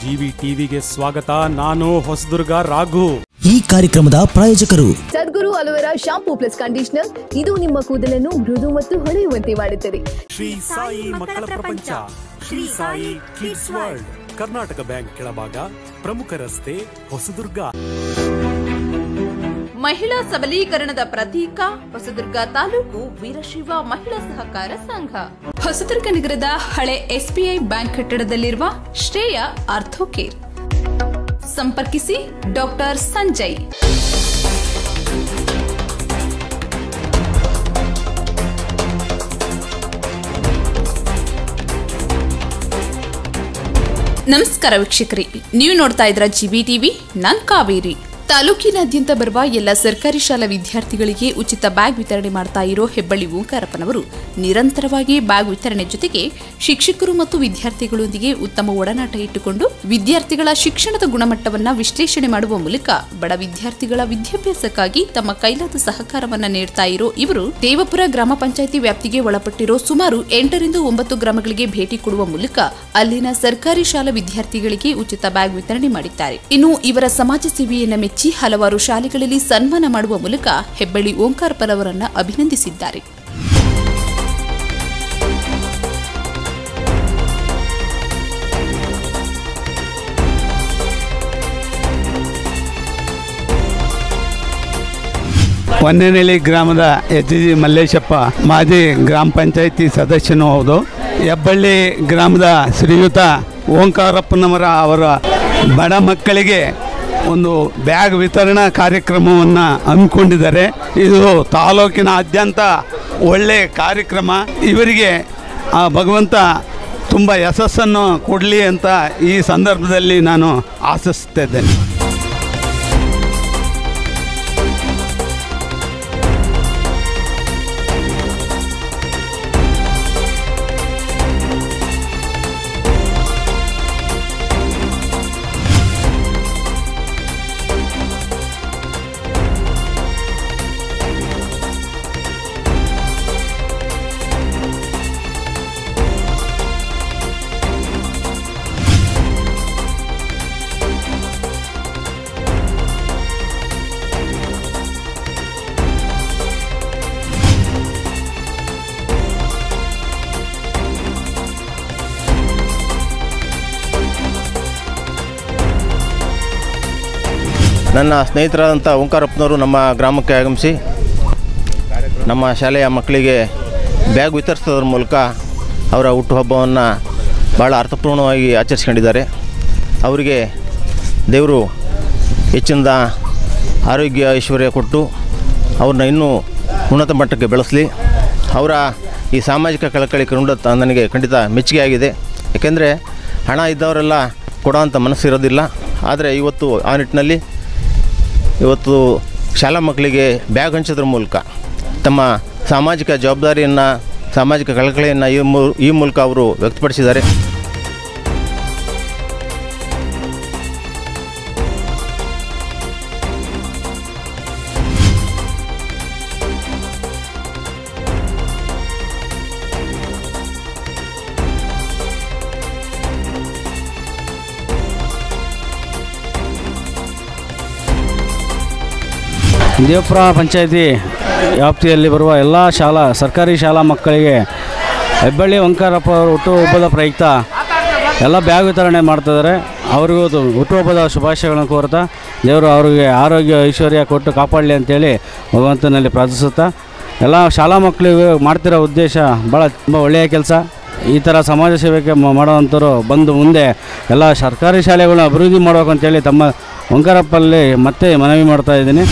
GV ಟಿವಿಗೆ ಸ್ವಾಗತ ನಾನು ಹೊಸದುರ್ಗ ರಾಘು ಈ ಕಾರ್ಯಕ್ರಮದ ಪ್ರಾಯೋಜಕರು Sadguru aloe vera shampoo plus conditioner ಇದು ನಿಮ್ಮ ಕೂದಲನ್ನು ಮೃದು ಮತ್ತು ಹೊಳೆಯುವಂತೆ ಮಾಡುತ್ತದೆ ಶ್ರೀ ಸಾಯಿ ಮಕ್ಕಳ ಪ್ರಪಂಚ Shri Sai kids world Karnataka bank ಕೆಳಭಾಗ ಪ್ರಮುಖ ರಸ್ತೆ ಹೊಸದುರ್ಗ ಮಹಿಳಾ ಸಬಲೀಕರಣದ ಪ್ರತೀಕ ಹೊಸದುರ್ಗ ತಾಲೂಕು ವೀರಶೈವ ಮಹಿಳಾ ಸಹಕಾರ ಸಂಘ ಹೊಸದುರ್ಗ ನಗರದ ಹಳೆ ಎಸ್ಬಿಐ ಬ್ಯಾಂಕ್ ಕಟ್ಟಡದಲ್ಲಿರುವ ಶ್ರೇಯ ಆರ್ಥೋಕೇರ್ ಸಂಪರ್ಕಿಸಿ ಡಾಕ್ಟರ್ ಸಂಜಯ್ ನಮಸ್ಕಾರ ವೀಕ್ಷಕರೇ ನೀವು ನೋಡ್ತಾ ಇದ್ರ ಜಿಬಿ ಟಿವಿ ನಾನ್ ಕಾವೇರಿ ತಾಲೂಕಿನಾದ್ಯಂತ ಬರುವ ಎಲ್ಲ ಸರ್ಕಾರಿ ಶಾಲಾ ವಿದ್ಯಾರ್ಥಿಗಳಿಗೆ ಉಚಿತ ಬ್ಯಾಗ್ ವಿತರಣೆ ಮಾಡ್ತಾ ಇರೋ ಹೆಬ್ಬಳ್ಳಿ ಓಂಕಾರಪ್ಪನವರು ನಿರಂತರವಾಗಿ ಬ್ಯಾಗ್ ವಿತರಣೆ ಜೊತೆಗೆ ಶಿಕ್ಷಕರು ಮತ್ತು ವಿದ್ಯಾರ್ಥಿಗಳೊಂದಿಗೆ ಉತ್ತಮ ಒಡನಾಟ ಇಟ್ಟುಕೊಂಡು ವಿದ್ಯಾರ್ಥಿಗಳ ಶಿಕ್ಷಣದ ಗುಣಮಟ್ಟವನ್ನ ವಿಶ್ಲೇಷಣೆ ಮಾಡುವ ಮೂಲಕ ಬಡ ವಿದ್ಯಾರ್ಥಿಗಳ ವಿದ್ಯಾಭ್ಯಾಸಕ್ಕಾಗಿ ತಮ್ಮ ಕೈಲಾದ ಸಹಕಾರವನ್ನ ನೀಡ್ತಾ ಇರೋ ಇವರು ದೇವಪುರ ಗ್ರಾಮ ಪಂಚಾಯಿತಿ ವ್ಯಾಪ್ತಿಗೆ ಒಳಪಟ್ಟಿರೋ ಸುಮಾರು ಎಂಟರಿಂದ ಒಂಬತ್ತು ಗ್ರಾಮಗಳಿಗೆ ಭೇಟಿ ಕೊಡುವ ಮೂಲಕ ಅಲ್ಲಿನ ಸರ್ಕಾರಿ ಶಾಲಾ ವಿದ್ಯಾರ್ಥಿಗಳಿಗೆ ಉಚಿತ ಬ್ಯಾಗ್ ವಿತರಣೆ ಮಾಡಿದ್ದಾರೆ ಇನ್ನು ಇವರ ಸಮಾಜ ಸೇವೆಯನ್ನ ಮೆಚ್ಚಿ ಹಲವಾರು ಶಾಲೆಗಳಲ್ಲಿ ಸನ್ಮಾನ ಮಾಡುವ ಮೂಲಕ ಹೆಬ್ಬಳ್ಳಿ ಓಂಕಾರ್ಪರವರನ್ನ ಅಭಿನಂದಿಸಿದ್ದಾರೆ ಹೊನ್ನೆನಳ್ಳಿ ಗ್ರಾಮದ ಎಚ್ ಜಿ ಮಲ್ಲೇಶಪ್ಪ ಮಾಜಿ ಗ್ರಾಮ ಪಂಚಾಯಿತಿ ಸದಸ್ಯನೂ ಹೌದು ಹೆಬ್ಬಳ್ಳಿ ಗ್ರಾಮದ ಶ್ರೀಯುತ ಓಂಕಾರಪ್ಪನವರ ಅವರ ಬಡ ಮಕ್ಕಳಿಗೆ ಒಂದು ಬ್ಯಾಗ್ ವಿತರಣಾ ಕಾರ್ಯಕ್ರಮವನ್ನು ಹಮ್ಮಿಕೊಂಡಿದ್ದಾರೆ ಇದು ತಾಲೂಕಿನಾದ್ಯಂತ ಒಳ್ಳೆಯ ಕಾರ್ಯಕ್ರಮ ಇವರಿಗೆ ಆ ಭಗವಂತ ತುಂಬ ಯಶಸ್ಸನ್ನು ಕೊಡಲಿ ಅಂತ ಈ ಸಂದರ್ಭದಲ್ಲಿ ನಾನು ಆಶಿಸ್ತಿದ್ದೇನೆ ನನ್ನ ಸ್ನೇಹಿತರಾದಂಥ ಓಂಕಾರಪ್ಪನವರು ನಮ್ಮ ಗ್ರಾಮಕ್ಕೆ ಆಗಮಿಸಿ ನಮ್ಮ ಶಾಲೆಯ ಮಕ್ಕಳಿಗೆ ಬ್ಯಾಗ್ ವಿತರಿಸೋದ್ರ ಮೂಲಕ ಅವರ ಹುಟ್ಟುಹಬ್ಬವನ್ನು ಭಾಳ ಅರ್ಥಪೂರ್ಣವಾಗಿ ಆಚರಿಸ್ಕೊಂಡಿದ್ದಾರೆ ಅವರಿಗೆ ದೇವರು ಹೆಚ್ಚಿನ ಆರೋಗ್ಯ ಐಶ್ವರ್ಯ ಕೊಟ್ಟು ಅವ್ರನ್ನ ಇನ್ನೂ ಉನ್ನತ ಮಟ್ಟಕ್ಕೆ ಬೆಳೆಸಲಿ ಅವರ ಈ ಸಾಮಾಜಿಕ ಕಳಕಳಿ ಕಂಡು ತ- ನನಗೆ ಖಂಡಿತ ಮೆಚ್ಚುಗೆ ಆಗಿದೆ ಯಾಕೆಂದರೆ ಹಣ ಇದ್ದವರೆಲ್ಲ ಕೊಡೋವಂಥ ಮನಸ್ಸಿರೋದಿಲ್ಲ ಆದರೆ ಇವತ್ತು ಆ ನಿಟ್ಟಿನಲ್ಲಿ ಇವತ್ತು ಶಾಲಾ ಮಕ್ಕಳಿಗೆ ಬ್ಯಾಗ್ ಹಂಚೋದ್ರ ಮೂಲಕ ತಮ್ಮ ಸಾಮಾಜಿಕ ಜವಾಬ್ದಾರಿಯನ್ನು ಸಾಮಾಜಿಕ ಕಳಕಳಿಯನ್ನು ಈ ಮೂ ಈ ಮೂಲಕ ಅವರು ವ್ಯಕ್ತಪಡಿಸಿದ್ದಾರೆ ದೇವಪುರ ಪಂಚಾಯತಿ ವ್ಯಾಪ್ತಿಯಲ್ಲಿ ಬರುವ ಎಲ್ಲ ಶಾಲಾ ಸರ್ಕಾರಿ ಶಾಲಾ ಮಕ್ಕಳಿಗೆ ಹೆಬ್ಬಳ್ಳಿ ವಂಕಾರಪ್ಪ ಅವರು ಹುಟ್ಟುಹಬ್ಬದ ಪ್ರಯುಕ್ತ ಎಲ್ಲ ಬ್ಯಾಗ್ ವಿತರಣೆ ಮಾಡ್ತಿದ್ದಾರೆ ಅವರಿಗೂ ಅದು ಹುಟ್ಟುಹಬ್ಬದ ಶುಭಾಶಯಗಳನ್ನು ಕೋರ್ತಾ ದೇವರು ಅವರಿಗೆ ಆರೋಗ್ಯ ಐಶ್ವರ್ಯ ಕೊಟ್ಟು ಕಾಪಾಡಲಿ ಅಂತೇಳಿ ಭಗವಂತನಲ್ಲಿ ಪ್ರಾರ್ಥಿಸುತ್ತಾ ಎಲ್ಲ ಶಾಲಾ ಮಕ್ಕಳಿಗೆ ಮಾಡ್ತಿರೋ ಉದ್ದೇಶ ಭಾಳ ತುಂಬ ಒಳ್ಳೆಯ ಕೆಲಸ ಈ ಥರ ಸಮಾಜ ಸೇವೆಗೆ ಮ- ಮಾಡೋವಂಥವ್ರು ಬಂದು ಮುಂದೆ ಎಲ್ಲ ಸರ್ಕಾರಿ ಶಾಲೆಗಳನ್ನ ಅಭಿವೃದ್ಧಿ ಮಾಡ್ಬೇಕು ಅಂತೇಳಿ ತಮ್ಮ ವಂಕಾರಪ್ಪಲ್ಲಿ ಮತ್ತೆ ಮನವಿ ಮಾಡ್ತಾ ಇದ್ದೀನಿ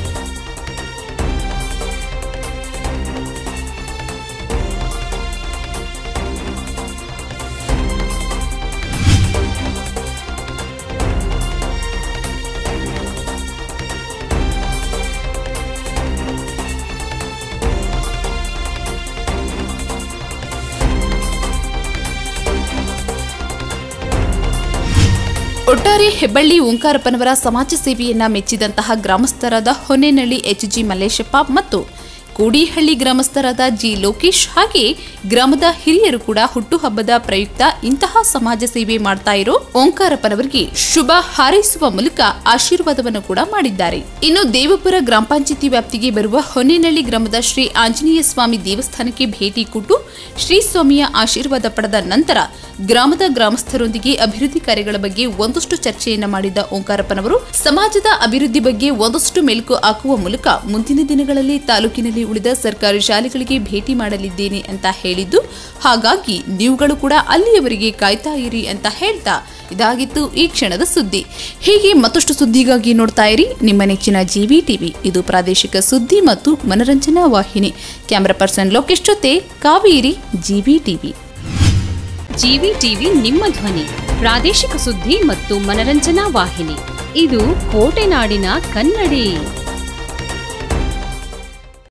ಒಟ್ಟಾರೆ ಹೆಬ್ಬಳ್ಳಿ ಓಂಕಾರಪ್ಪನವರ ಸಮಾಜ ಸೇವೆಯನ್ನ ಮೆಚ್ಚಿದಂತಹ ಗ್ರಾಮಸ್ಥರಾದ ಹೊನ್ನೆನಳ್ಳಿ ಎಚ್ ಜಿ ಮಲ್ಲೇಶಪ್ಪ ಮತ್ತು ಕೋಡಿಹಳ್ಳಿ ಗ್ರಾಮಸ್ಥರಾದ ಜಿ ಲೋಕೇಶ್ ಹಾಗೆ ಗ್ರಾಮದ ಹಿರಿಯರು ಕೂಡ ಹುಟ್ಟುಹಬ್ಬದ ಪ್ರಯುಕ್ತ ಇಂತಹ ಸಮಾಜ ಸೇವೆ ಮಾಡ್ತಾ ಇರೋ ಓಂಕಾರಪ್ಪನವರಿಗೆ ಶುಭ ಹಾರೈಸುವ ಮೂಲಕ ಆಶೀರ್ವಾದವನ್ನು ಕೂಡ ಮಾಡಿದ್ದಾರೆ ಇನ್ನು ದೇವಪುರ ಗ್ರಾಮ ಪಂಚಾಯತಿ ವ್ಯಾಪ್ತಿಗೆ ಬರುವ ಹೊನ್ನೇನಹಳ್ಳಿ ಗ್ರಾಮದ ಶ್ರೀ ಆಂಜನೇಯ ಸ್ವಾಮಿ ದೇವಸ್ಥಾನಕ್ಕೆ ಭೇಟಿ ಕೊಟ್ಟು ಶ್ರೀ ಸ್ವಾಮಿಯ ಆಶೀರ್ವಾದ ಪಡೆದ ನಂತರ ಗ್ರಾಮದ ಗ್ರಾಮಸ್ಥರೊಂದಿಗೆ ಅಭಿವೃದ್ಧಿ ಕಾರ್ಯಗಳ ಬಗ್ಗೆ ಒಂದಷ್ಟು ಚರ್ಚೆಯನ್ನ ಮಾಡಿದ ಓಂಕಾರಪ್ಪನವರು ಸಮಾಜದ ಅಭಿವೃದ್ಧಿ ಬಗ್ಗೆ ಒಂದಷ್ಟು ಮೆಲುಕು ಹಾಕುವ ಮೂಲಕ ಮುಂದಿನ ದಿನಗಳಲ್ಲಿ ತಾಲೂಕಿನಲ್ಲಿ ಉಳಿದ ಸರ್ಕಾರಿ ಶಾಲೆಗಳಿಗೆ ಭೇಟಿ ಮಾಡಲಿದ್ದೇನೆ ಅಂತ ಹೇಳಿದ್ದು ಹಾಗಾಗಿ ನೀವುಗಳು ಕೂಡ ಅಲ್ಲಿಯವರೆಗೆ ಕಾಯ್ತಾ ಇರಿ ಅಂತ ಹೇಳ್ತಾ ಇದಾಗಿತ್ತು ಈ ಕ್ಷಣದ ಸುದ್ದಿ ಹೀಗೆ ಮತ್ತಷ್ಟು ಸುದ್ದಿಗಾಗಿ ನೋಡ್ತಾ ಇರಿ ನಿಮ್ಮ ನೆಚ್ಚಿನ ಜಿವಿ ಟಿವಿ ಇದು ಪ್ರಾದೇಶಿಕ ಸುದ್ದಿ ಮತ್ತು ಮನರಂಜನಾ ವಾಹಿನಿ ಕ್ಯಾಮರಾ ಪರ್ಸನ್ ಲೋಕೇಶ್ ಜೊತೆ Kaveri GV TV GV TV ನಿಮ್ಮ ಧ್ವನಿ ಪ್ರಾದೇಶಿಕ ಸುದ್ದಿ ಮತ್ತು ಮನರಂಜನಾ ವಾಹಿನಿ ಇದು ಕೋಟೆನಾಡಿನ ಕನ್ನಡಿ